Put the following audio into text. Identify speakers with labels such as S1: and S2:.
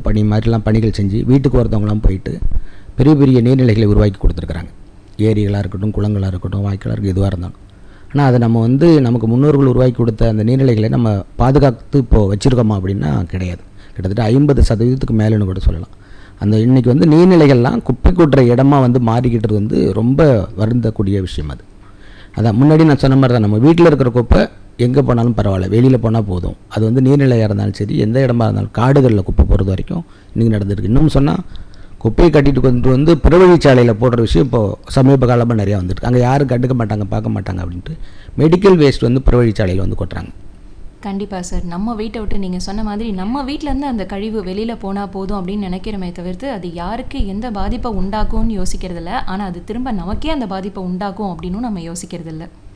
S1: பணி மாதிரிலாம் பணிகள் செஞ்சு வீட்டுக்கு ஒருத்தவங்களாம் போயிட்டு பெரிய பெரிய நீர்நிலைகளை உருவாக்கி கொடுத்துருக்குறாங்க ஏரிகளாக இருக்கட்டும் குளங்களாக இருக்கட்டும் வாய்க்காலாக இருக்கட்டும் எதுவாக இருந்தாலும் ஆனால் அதை நம்ம வந்து நமக்கு முன்னோர்கள் உருவாக்கி கொடுத்த அந்த நீர்நிலைகளை நம்ம பாதுகாத்து இப்போது வச்சுருக்கோமா அப்படின்னா கிடையாது கிட்டத்தட்ட ஐம்பது சதவீதத்துக்கு மேலேன்னு கூட சொல்லலாம் அந்த இன்னைக்கு வந்து நீர்நிலைகள்லாம் குப்பை கூட்டுற இடமா வந்து மாறிக்கிட்டு வந்து ரொம்ப வருந்தக்கூடிய விஷயம் அது அதான் முன்னாடி நான் சொன்ன மாதிரி தான் நம்ம வீட்டில் இருக்கிற குப்பை எங்கே போனாலும் பரவாயில்ல வெளியில் போனால் போதும் அது வந்து நீர்நிலையாக இருந்தாலும் சரி எந்த இடமா இருந்தாலும் காடுகளில் குப்பை போகிறது வரைக்கும் இன்றைக்கி நடந்திருக்கு இன்னும் சொன்னால் குப்பையை கட்டிட்டு கொண்டு வந்து புறவழிச்சாலையில் போடுற விஷயம் இப்போது சமீப காலமாக நிறையா வந்துருக்கு அங்கே யாரும் கண்டுக்க மாட்டாங்க பார்க்க மாட்டாங்க அப்படின்ட்டு மெடிக்கல் வேஸ்ட் வந்து புறவழிச்சாலையில் வந்து கொட்டுறாங்க
S2: கண்டிப்பாக சார் நம்ம வீட்டை விட்டு நீங்கள் சொன்ன மாதிரி நம்ம வீட்டிலேருந்து அந்த கழிவு வெளியில் போனால் போதும் அப்படின்னு நினைக்கிறோமே தவிர்த்து அது யாருக்கு எந்த பாதிப்பை உண்டாக்கும்னு யோசிக்கிறதில்ல ஆனால் அது திரும்ப நமக்கே அந்த பாதிப்பை உண்டாக்கும் அப்படின்னும் நம்ம யோசிக்கிறதில்ல